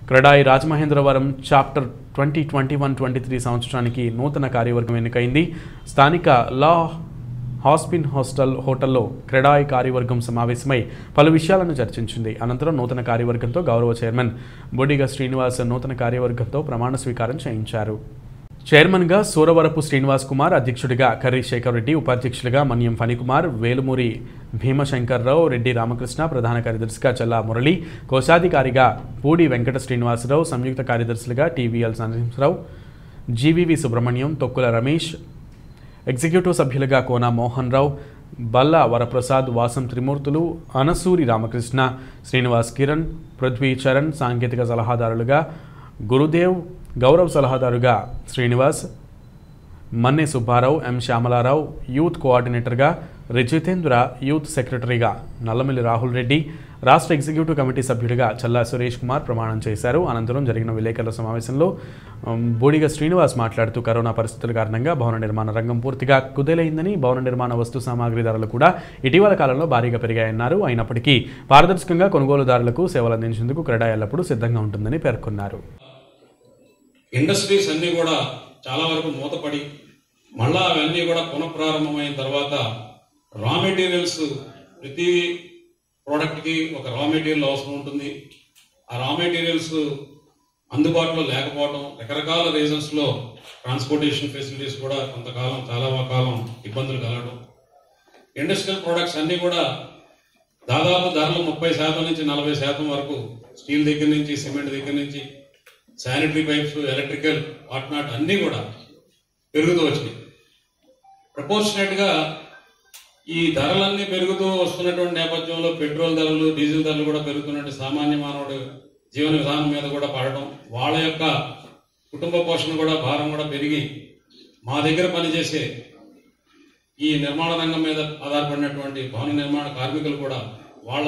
CREDAI Rajamahendravaram chapter twenty twenty one twenty three సంవత్సరానికి నూతన కార్యవర్గం ఎన్నికైంది స్థానిక లా హాస్పిన్ హాస్టల్ హోటల్లో క్రెడాయి కార్యవర్గం సమావేశమై పలు విషయాలను చర్చించింది అనంతరం నూతన కార్యవర్గంతో గౌరవ చైర్మన్ బొడిగ శ్రీనివాస్ నూతన కార్యవర్గంతో ప్రమాణ స్వీకారం చేయించారు చైర్మన్గా సూరవరపు శ్రీనివాస్ కుమార్ అధ్యక్షుడిగా కర్రీ శేఖర్ రెడ్డి ఉపాధ్యక్షులుగా మన్యం ఫణికుమార్ వేలుమూరి భీమశంకర్రావు రెడ్డి రామకృష్ణ ప్రధాన కార్యదర్శిగా చల్లా మురళి కోశాధికారిగా పూడి వెంకట శ్రీనివాసరావు సంయుక్త కార్యదర్శులుగా TVL Narasimharao GVV Subrahmanyam Thokkula Ramesh executive సభ్యులుగా కోన మోహన్ రావు బల్లా వరప్రసాద్ వాసం త్రిమూర్తులు అనసూరి రామకృష్ణ శ్రీనివాస్ కిరణ్ పృథ్వీ చరణ్ సాంకేతిక సలహాదారులుగా గురుదేవ్ గౌరవ్ సలహాదారుగా శ్రీనివాస్ మన్నె సుబ్బారావు ఎం శ్యామలారావు యూత్ కోఆర్డినేటర్గా రిజితేంద్ర యూత్ సెక్రటరీగా నల్లమిల్లి రాహుల్ రెడ్డి రాష్ట్ర ఎగ్జిక్యూటివ్ కమిటీ సభ్యుడిగా చల్లా సురేష్ కుమార్ ప్రమాణం చేశారు అనంతరం జరిగిన విలేకరుల సమావేశంలో ఉమ్, బూడిగ శ్రీనివాస్ మాట్లాడుతూ కరోనా పరిస్థితుల కారణంగా భవన నిర్మాణ రంగం పూర్తిగా కుదేలైందని భవన నిర్మాణ వస్తు సామాగ్రి ధరలు కూడా ఇటీవల కాలంలో భారీగా పెరిగాయన్నారు అయినప్పటికీ పారదర్శకంగా కొనుగోలుదారులకు సేవలు అందించేందుకు క్రెడా ఎల్లప్పుడూ సిద్ధంగా ఉంటుందని పేర్కొన్నారు ఇండస్ట్రీస్ అన్నీ కూడా చాలా వరకు మూతపడి మళ్ళా అవన్నీ కూడా పునఃప్రారంభమైన తర్వాత రా మెటీరియల్స్ ప్రతి ప్రోడక్ట్కి ఒక రా మెటీరియల్ అవసరం ఉంటుంది ఆ రా మెటీరియల్స్ అందుబాటులో లేకపోవడం రకరకాల రీజన్స్లో ట్రాన్స్పోర్టేషన్ ఫెసిలిటీస్ కూడా కొంతకాలం చాలా కాలం ఇబ్బందులు కలగడం ఇండస్ట్రియల్ ప్రొడక్ట్స్ అన్నీ కూడా దాదాపు ధరలు ముప్పై శాతం నుంచి నలభై శాతం వరకు స్టీల్ దగ్గర నుంచి సిమెంట్ దగ్గర నుంచి sanitary pipes electrical what not అన్నీ కూడా పెరుగుతూ వచ్చినాయి ప్రపోర్షనేట్ గా ఈ ధరలన్నీ పెరుగుతూ వస్తున్నటువంటి నేపథ్యంలో పెట్రోల్ ధరలు డీజిల్ ధరలు కూడా పెరుగుతున్నట్టు సామాన్య మానవుడు జీవన విధానం మీద కూడా పడటం వాళ్ళ యొక్క కుటుంబ పోషణ కూడా భారం కూడా పెరిగి మా దగ్గర పనిచేసే ఈ నిర్మాణ రంగం మీద ఆధారపడినటువంటి భవన నిర్మాణ కార్మికులు కూడా వాళ్ళ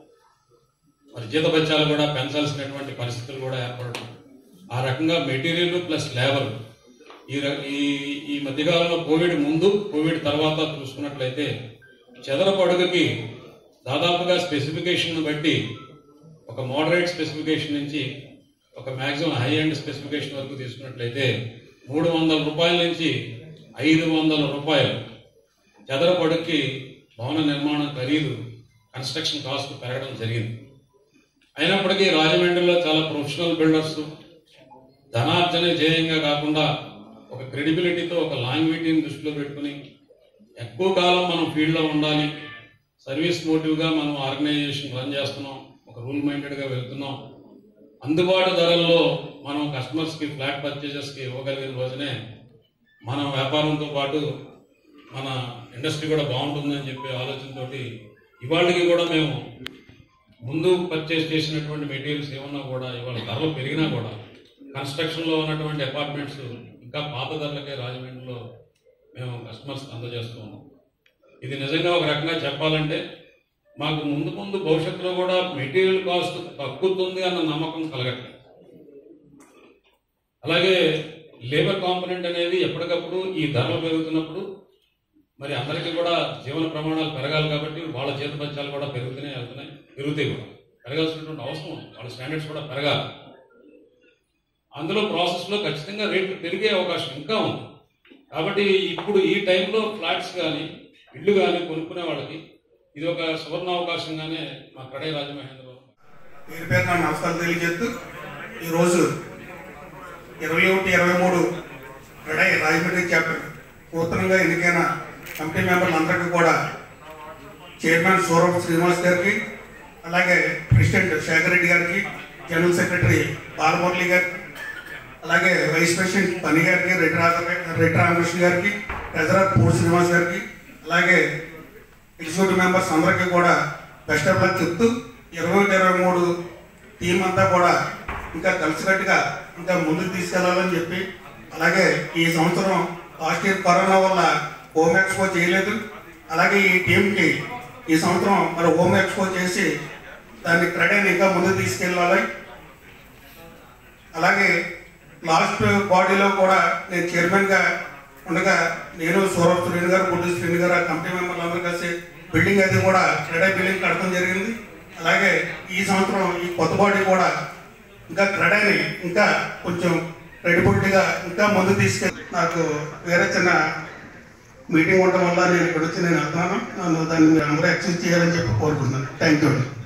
మరి జీతభత్యాలు కూడా పెంచాల్సినటువంటి పరిస్థితులు కూడా ఏర్పడటం ఆ రకంగా మెటీరియల్ ప్లస్ లేబర్ ఈ ర- ఈ ఈ మధ్యకాలంలో కోవిడ్ ముందు కోవిడ్ తర్వాత చూసుకున్నట్లయితే చదరపు అడుగుకి దాదాపుగా స్పెసిఫికేషన్ బట్టి ఒక మోడరేట్ స్పెసిఫికేషన్ నుంచి ఒక మాక్సిమం హై ఎండ్ స్పెసిఫికేషన్ వరకు తీసుకున్నట్లయితే మూడు వందల రూపాయల నుంచి ఐదు వందల రూపాయలు చదరపు అడుగుకి భవన నిర్మాణం ఖరీదు కన్స్ట్రక్షన్ కాస్ట్ పెరగడం జరిగింది అయినప్పటికీ రాజమండ్రిలో చాలా ప్రొఫెషనల్ బిల్డర్స్ ధనార్జనే ధ్యేయంగా కాకుండా ఒక క్రెడిబిలిటీతో ఒక లాంగ్విటీని దృష్టిలో పెట్టుకుని ఎక్కువ కాలం మనం ఫీల్డ్లో ఉండాలి సర్వీస్ మోటివ్గా మనం ఆర్గనైజేషన్ రన్ చేస్తున్నాం ఒక రూల్ మైండెడ్గా వెళ్తున్నాం అందుబాటు ధరల్లో మనం కస్టమర్స్కి ఫ్లాట్ పర్చేజెస్కి ఇవ్వగలిగిన రోజునే మన వ్యాపారంతో పాటు మన ఇండస్ట్రీ కూడా బాగుంటుందని చెప్పే ఆలోచనతోటి ఇవాళకి కూడా మేము ముందు పర్చేస్ చేసినటువంటి మెటీరియల్స్ ఏమన్నా కూడా ఇవాళ ధరలు పెరిగినా కూడా కన్స్ట్రక్షన్ లో ఉన్నటువంటి అపార్ట్మెంట్స్ ఇంకా పాత ధరలకే రాజమండ్రిలో మేము కస్టమర్స్ అందజేస్తూ ఉన్నాం ఇది నిజంగా ఒక రకంగా చెప్పాలంటే మాకు ముందు ముందు భవిష్యత్తులో కూడా మెటీరియల్ కాస్ట్ తగ్గుతుంది అన్న నమ్మకం కలగట్లేదు అలాగే లేబర్ కాంపనెంట్ అనేది ఎప్పటికప్పుడు ఈ ధరలు పెరుగుతున్నప్పుడు మరి అందరికీ కూడా జీవన ప్రమాణాలు పెరగాలి కాబట్టి వాళ్ళ జీతపత్యాలు కూడా పెరుగుతూనే వెళ్తున్నాయి పెరుగుతాయి కూడా పెరగాల్సినటువంటి అవసరం ఉంది వాళ్ళ స్టాండర్డ్స్ కూడా పెరగాలి అందులో ప్రాసెస్లో ఖచ్చితంగా రేట్లు పెరిగే అవకాశం ఇంకా ఉంది కాబట్టి ఇప్పుడు ఈ టైంలో ఫ్లాట్స్ కానీ ఇల్లు కానీ కొనుక్కునే వాళ్ళకి ఇది ఒక సువర్ణ అవకాశంగానే మా కడై రాజమహేంద్రరావు పేరు పేరు నా నమస్కారం తెలియజేస్తూ ఈరోజు ఇరవై ఒకటి ఇరవై మూడు రెడై రాజమండ్రి చాప్టర్ నూతనంగా ఎన్నికైన కమిటీ మెంబర్లందరికీ కూడా చైర్మన్ సౌరభ్ శ్రీనివాస్ గారికి అలాగే ప్రెసిడెంట్ శేఖర్ రెడ్డి గారికి జనరల్ సెక్రటరీ బాలమురళి గారికి అలాగే వైస్ ప్రెసిడెంట్ పని గారికి రెడ్డి రాధ రెడ్డి రామకృష్ణ గారికి ట్రెజరర్ పూడి శ్రీనివాస్ గారికి అలాగే ఎగ్జిక్యూటివ్ మెంబర్స్ అందరికీ కూడా బెస్ట్ ఆఫ్ లక్ చెప్తూ ఇరవై ఒకటి ఇరవై మూడు టీం అంతా కూడా ఇంకా కలిసికట్టుగా ఇంకా ముందుకు తీసుకెళ్లాలని చెప్పి అలాగే ఈ సంవత్సరం లాస్ట్ ఇయర్ కరోనా వల్ల హోమ్ ఎక్స్పో చేయలేదు అలాగే ఈ టీంకి ఈ సంవత్సరం మరి హోమ్ ఎక్స్పో చేసి దాన్ని క్రెడిట్ ఇంకా ముందుకు తీసుకెళ్ళాలి అలాగే లాస్ట్ బాడీలో కూడా నేను చైర్మన్గా ఉండగా నేను సౌరభ్ శ్రీని గారు బుడ్డి శ్రీని గారు ఆ కమిటీ మెంబర్లు అందరూ కలిసి బిల్డింగ్ అది కూడా క్రెడిట్ బిల్డింగ్ కడతాం జరిగింది అలాగే ఈ సంవత్సరం ఈ కొత్త బాడీ కూడా ఇంకా క్రెడాని ఇంకా కొంచెం రెడీబుల్గా ఇంకా ముందు తీసుకెళ్ళి నాకు వేరే చిన్న మీటింగ్ ఉండడం వల్ల నేను ఇక్కడ వచ్చి నేను వెళ్తున్నాను నన్ను దాన్ని మీరు అందరూ యాక్సెస్ చేయాలని చెప్పి కోరుకుంటున్నాను థ్యాంక్ యూ అండి